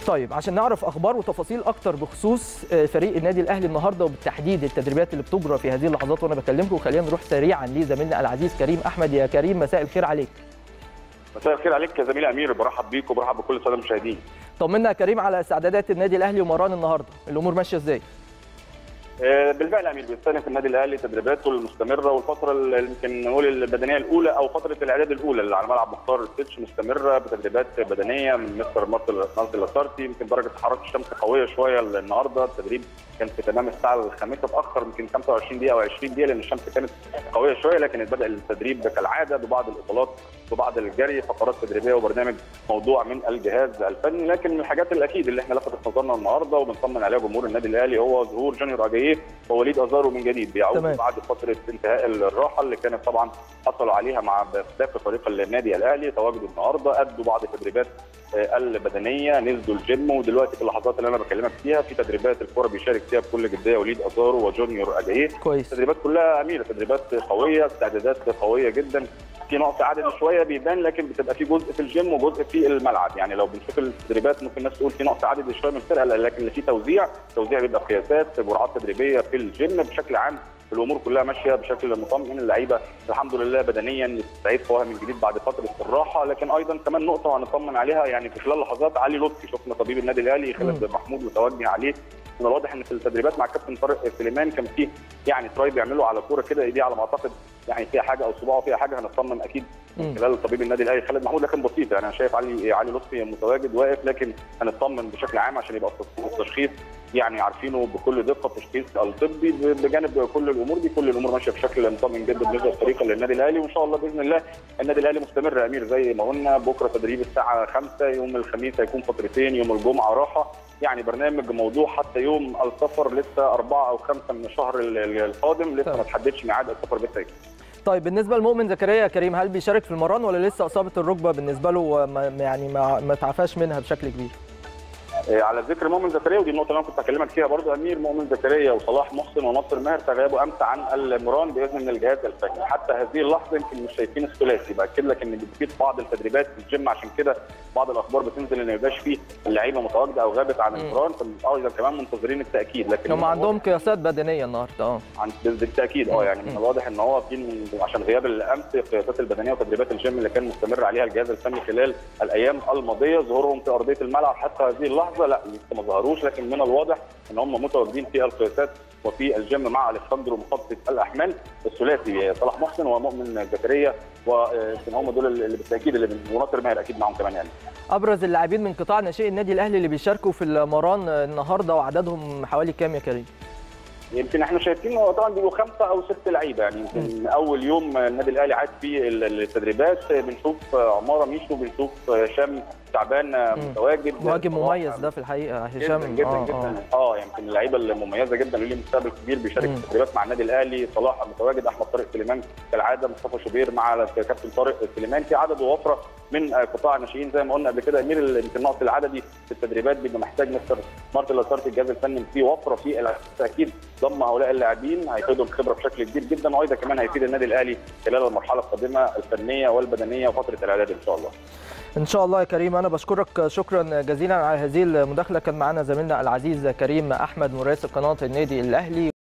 طيب عشان نعرف اخبار وتفاصيل اكتر بخصوص آه، فريق النادي الاهلي النهارده وبالتحديد التدريبات اللي بتجرى في هذه اللحظات وانا بكلمكم خلينا نروح سريعا لزميلنا العزيز كريم احمد يا كريم مساء الخير عليك مساء الخير عليك يا زميلي امير برحب بيك وبرحب بكل الساده المشاهدين طمنا يا كريم على استعدادات النادي الاهلي ومران النهارده الامور ماشيه ازاي آه، بالفعل يا امير بيستأنف النادي الاهلي تدريباته المستمره والفتره اللي يمكن نقول البدنيه الاولى او فتره الاعداد الاولى اللي على ملعب مختار السيتش مستمره بتدريبات بدنيه من مستر مارتل مارتل لاسارتي يمكن درجه حراره الشمس قويه شويه النهارده التدريب كان في تمام الساعه الخامسه اتاخر يمكن 25 دقيقه او 20 دقيقه لان الشمس كانت قويه شويه لكن بدا التدريب كالعاده ببعض الاطالات وبعض الجري فقرات تدريبيه وبرنامج موضوع من الجهاز الفني لكن من الحاجات الاكيد اللي احنا لفتت نظرنا النهارده وبنطمن عليها جمهور النادي الاهلي هو ظهور جونيور اجاييه ووليد ازارو من جديد بيعود تمام. بعد فتره انتهاء الراحه اللي كانت طبعا حصلوا عليها مع اختلاف فريق النادي الاهلي تواجدوا النهارده ادوا بعض التدريبات آه، البدنيه نزلوا الجيم ودلوقتي في اللحظات اللي انا بكلمك فيها في تدريبات الكره بيشارك فيها بكل جديه وليد ازارو وجونيور اجاييه كويس التدريبات كلها اميره تدريبات قويه استعدادات قويه جدا في نقص عدد شويه بيبان لكن بتبقى في جزء في الجيم وجزء في الملعب يعني لو بنشوف التدريبات ممكن الناس تقول في نقص عدد شويه من الفرقه لكن اللي في توزيع توزيع بيبقى قياسات جرعات تدريبيه في الجيم بشكل عام الامور كلها ماشيه بشكل مطمئن اللعيبه الحمد لله بدنيا تستعيد قواها من جديد بعد فتره الراحه لكن ايضا كمان نقطه وهنطمن عليها يعني في خلال لحظات علي لطفي شفنا طبيب النادي الاهلي خالد محمود متوجه عليه من الواضح ان في التدريبات مع كابتن طارق سليمان كان في يعني تراي بيعملوا على كوره كده ايديه على ما اعتقد يعني فيها حاجه او صباعه فيها حاجه هنطمن اكيد مم. من خلال طبيب النادي الاهلي خالد محمود لكن بسيطه يعني انا شايف علي علي لطفي متواجد واقف لكن هنطمن بشكل عام عشان يبقى التشخيص يعني عارفينه بكل دقه التشخيص الطبي بجانب كل الامور دي كل الامور ماشيه بشكل مطمئن جدا بالنسبه للفريق للنادي الاهلي وان شاء الله باذن الله النادي الاهلي مستمر يا امير زي ما قلنا بكره تدريب الساعه 5 يوم الخميس هيكون فترتين يوم الجمعه راحه يعني برنامج موضوع حتى يوم السفر لسه أربعة أو خمسة من الشهر ال- ال- القادم لسه تمام. ما تحددش ميعاد السفر بالتأكيد طيب بالنسبه لمؤمن زكريا يا كريم هل بيشارك في المران ولا لسه اصابه الركبه بالنسبه له ما يعني ما, ما تعافاش منها بشكل كبير آه، على ذكر مؤمن زكريا ودي النقطه اللي انا كنت هكلمك فيها برضو امير مؤمن زكريا وصلاح محسن وناصر ماهر تغيبوا امس عن المران باذن من الجهاز الفني حتى هذه اللحظه يمكن مش شايفين الثلاثي باكد لك ان في بعض التدريبات في الجيم عشان كده بعض الاخبار بتنزل ان ما يبقاش فيه اللعيبه متواجده او غابت عن مم. المران فايضا كمان منتظرين التاكيد لكن هم عندهم قياسات بدنيه النهارده اه عن بالتاكيد اه يعني من مم. الواضح ان هو في من- عشان غياب الامس القياسات البدنيه وتدريبات الجيم اللي كان مستمر عليها الجهاز الفني خلال الايام الماضيه ظهورهم في ارضيه الملعب حتى هذه اللحظه لا لسه ما ظهروش لكن من الواضح ان هم متواجدين في القياسات وفي الجيم مع الكسندرو مخطط الاحمال الثلاثي صلاح محسن ومؤمن زكريا ويمكن هم دول اللي بالتاكيد اللي من وناصر ماهر اكيد معاهم كمان يعني ابرز اللاعبين من قطاع ناشئي النادي الاهلي اللي بيشاركوا في المران النهارده وعددهم حوالي كام يا كريم يمكن احنا شايفين هو طبعا بيبقوا خمسه او ست لعيبه يعني يمكن اول يوم النادي الاهلي عاد فيه ال- التدريبات بنشوف عماره ميشو بنشوف هشام تعبان متواجد مهاجم صلاح مميز ده في الحقيقه هشام جدا جدا آه، جدا آه. اه يمكن اللعيبه المميزه جدا اللي ليه مستقبل كبير بيشارك مم. في التدريبات مع النادي الاهلي صلاح متواجد احمد طارق سليمان كالعاده مصطفى شوبير مع كابتن طارق سليمان في عدد ووفره من آه، قطاع الناشئين زي ما قلنا قبل كده امير ال- يمكن النقص العددي في التدريبات بيبقى محتاج مستر مارتن لاسارتي الجهاز الفني في وفره في الع- بالتاكيد ضم هؤلاء اللاعبين هيفيدهم خبره بشكل كبير جدا وايضا كمان هيفيد النادي الاهلي خلال المرحله القادمه الفنيه والبدنيه وفتره الاعداد ان شاء الله ان شاء الله يا كريم انا بشكرك شكرا جزيلا على هذه المداخله كان معنا زميلنا العزيز كريم احمد مراسل قناه النادي الاهلي